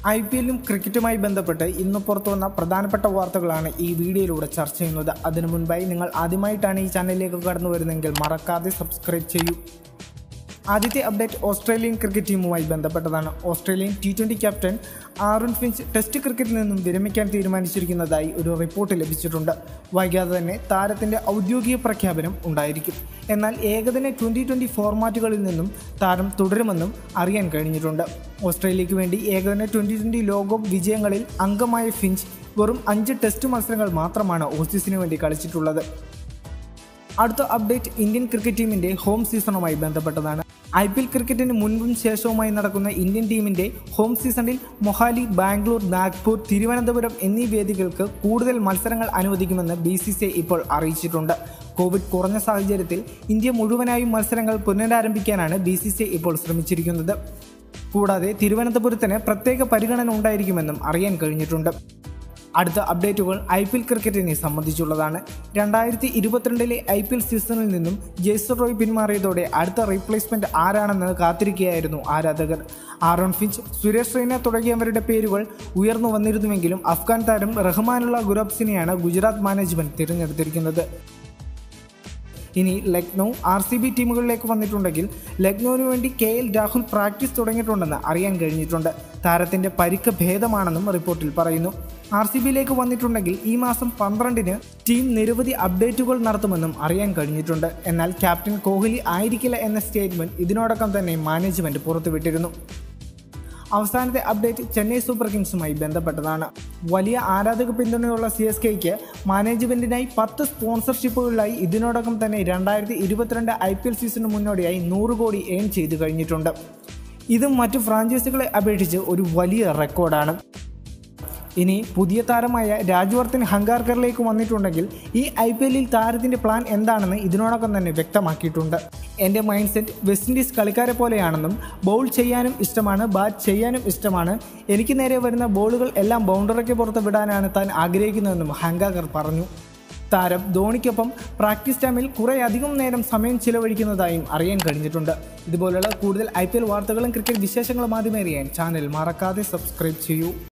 I P എല്ലും ക്രിക്കറ്റുമായി ബന്ധപ്പെട്ട് ഇന്ന് പുറത്തു വന്ന പ്രധാനപ്പെട്ട വാർത്തകളാണ് ഈ വീഡിയോയിലൂടെ ചർച്ച ചെയ്യുന്നത് അതിനു മുൻപായി നിങ്ങൾ ആദ്യമായിട്ടാണ് ഈ ചാനലിലേക്ക് കടന്നു വരുന്നതെങ്കിൽ മറക്കാതെ സബ്സ്ക്രൈബ് ചെയ്യൂ ആദ്യത്തെ അപ്ഡേറ്റ് ഓസ്ട്രേലിയൻ ക്രിക്കറ്റ് ടീമുമായി ബന്ധപ്പെട്ടതാണ് Australian T twenty captain Aaron Finch test ക്രിക്കറ്റിൽ നിന്നും വിരമിക്കാൻ തീരുമാനിച്ചിരിക്കുന്നതായി ഒരു റിപ്പോർട്ട് ലഭിച്ചിട്ടുണ്ട് വൈകാതെ തന്നെ താരത്തിൻ്റെ ഔദ്യോഗിക പ്രഖ്യാപനം ഉണ്ടായിരിക്കും എന്നാൽ ഏകദിന ട്വൻ്റി ട്വൻ്റി ഫോർമാറ്റുകളിൽ നിന്നും താരം തുടരുമെന്നും അറിയാൻ കഴിഞ്ഞിട്ടുണ്ട് ഓസ്ട്രേലിയയ്ക്ക് വേണ്ടി ഏകദിന ട്വൻ്റി ട്വൻ്റി ലോകകപ്പ് വിജയങ്ങളിൽ അംഗമായ ഫിഞ്ച് വെറും അഞ്ച് ടെസ്റ്റ് മത്സരങ്ങൾ മാത്രമാണ് ഓസീസിന് വേണ്ടി കളിച്ചിട്ടുള്ളത് അടുത്ത അപ്ഡേറ്റ് ഇന്ത്യൻ ക്രിക്കറ്റ് ടീമിന്റെ ഹോം സീസണുമായി ബന്ധപ്പെട്ടതാണ് ഐ പി എൽ ക്രിക്കറ്റിന് മുൻപും ശേഷവുമായി നടക്കുന്ന ഇന്ത്യൻ ടീമിന്റെ ഹോം സീസണിൽ മൊഹാലി ബാംഗ്ലൂർ നാഗ്പൂർ തിരുവനന്തപുരം എന്നീ വേദികൾക്ക് കൂടുതൽ മത്സരങ്ങൾ അനുവദിക്കുമെന്ന് ബി സി സി ഇപ്പോൾ അറിയിച്ചിട്ടുണ്ട് കോവിഡ് കുറഞ്ഞ സാഹചര്യത്തിൽ ഇന്ത്യ മുഴുവനായും മത്സരങ്ങൾ പുനരാരംഭിക്കാനാണ് ബി സി സി ഇപ്പോൾ ശ്രമിച്ചിരിക്കുന്നത് കൂടാതെ തിരുവനന്തപുരത്തിന് പ്രത്യേക പരിഗണന ഉണ്ടായിരിക്കുമെന്നും അറിയാൻ കഴിഞ്ഞിട്ടുണ്ട് അടുത്ത അപ്ഡേറ്റുകൾ ഐ പി എൽ ക്രിക്കറ്റിനെ സംബന്ധിച്ചുള്ളതാണ് രണ്ടായിരത്തി ഇരുപത്തിരണ്ടിലെ ഐ പി എൽ സീസണിൽ നിന്നും ജെയ്സർ റോയ് പിന്മാറിയതോടെ അടുത്ത റീപ്ലേസ്മെന്റ് ആരാണെന്ന് കാത്തിരിക്കുകയായിരുന്നു ആരാധകർ ആറോൺ ഫിഞ്ച് സുരേഷ് റെയ്ന തുടങ്ങിയവരുടെ പേരുകൾ ഉയർന്നു വന്നിരുന്നുവെങ്കിലും അഫ്ഗാൻ താരം റഹ്മാനുള്ള ഗുരബ്സിനെയാണ് ഗുജറാത്ത് മാനേജ്മെന്റ് തിരഞ്ഞെടുത്തിരിക്കുന്നത് ഇനി ലക്നൗ ആർ സി ബി ടീമുകളിലേക്ക് വന്നിട്ടുണ്ടെങ്കിൽ ലക്നൌവിന് വേണ്ടി കെ എൽ രാഹുൽ പ്രാക്ടീസ് തുടങ്ങിയിട്ടുണ്ടെന്ന് അറിയാൻ കഴിഞ്ഞിട്ടുണ്ട് താരത്തിന്റെ പരിക്ക് ഭേദമാണെന്നും റിപ്പോർട്ടിൽ പറയുന്നു ആർ സി ബിയിലേക്ക് വന്നിട്ടുണ്ടെങ്കിൽ ഈ മാസം പന്ത്രണ്ടിന് ടീം നിരവധി അപ്ഡേറ്റുകൾ നടത്തുമെന്നും അറിയാൻ കഴിഞ്ഞിട്ടുണ്ട് എന്നാൽ ക്യാപ്റ്റൻ കോഹ്ലി ആയിരിക്കില്ല എന്ന സ്റ്റേറ്റ്മെന്റ് ഇതിനോടകം തന്നെ മാനേജ്മെന്റ് പുറത്തുവിട്ടിരുന്നു അവസാനത്തെ അപ്ഡേറ്റ് ചെന്നൈ സൂപ്പർ കിങ്സുമായി ബന്ധപ്പെട്ടതാണ് വലിയ ആരാധക പിന്തുണയുള്ള സി എസ് കെയ്ക്ക് മാനേജ്മെന്റിനായി പത്ത് സ്പോൺസർഷിപ്പുകളിലായി ഇതിനോടകം തന്നെ രണ്ടായിരത്തി ഇരുപത്തിരണ്ട് ഐ പി എൽ സീസണിന് മുന്നോടിയായി നൂറ് കോടി ഏൺ ചെയ്തു കഴിഞ്ഞിട്ടുണ്ട് ഇതും മറ്റു ഫ്രാഞ്ചൈസികളെ അപേക്ഷിച്ച് ഒരു വലിയ റെക്കോർഡാണ് ഇനി പുതിയ താരമായ രാജ്വർദ്ധൻ ഹങ്കാർക്കറിലേക്ക് വന്നിട്ടുണ്ടെങ്കിൽ ഈ ഐ പി എല്ലിൽ താരത്തിൻ്റെ പ്ലാൻ എന്താണെന്ന് ഇതിനോടകം തന്നെ വ്യക്തമാക്കിയിട്ടുണ്ട് എൻ്റെ മൈൻഡ് സെറ്റ് വെസ്റ്റ് ഇൻഡീസ് കളിക്കാരെ പോലെയാണെന്നും ബൗൾ ചെയ്യാനും ഇഷ്ടമാണ് ബാറ്റ് ചെയ്യാനും ഇഷ്ടമാണ് എനിക്ക് നേരെ വരുന്ന ബോളുകൾ എല്ലാം ബൗണ്ടറിക്ക് പുറത്ത് വിടാനാണ് താൻ ആഗ്രഹിക്കുന്നതെന്നും ഹങ്കാക്കർ പറഞ്ഞു താരം ധോണിക്കൊപ്പം പ്രാക്ടീസ് ടൈമിൽ കുറേ അധികം നേരം സമയം ചിലവഴിക്കുന്നതായും അറിയാൻ കഴിഞ്ഞിട്ടുണ്ട് ഇതുപോലുള്ള കൂടുതൽ ഐ വാർത്തകളും ക്രിക്കറ്റ് വിശേഷങ്ങളും ആദ്യമേ അറിയാൻ ചാനൽ മറക്കാതെ സബ്സ്ക്രൈബ് ചെയ്യൂ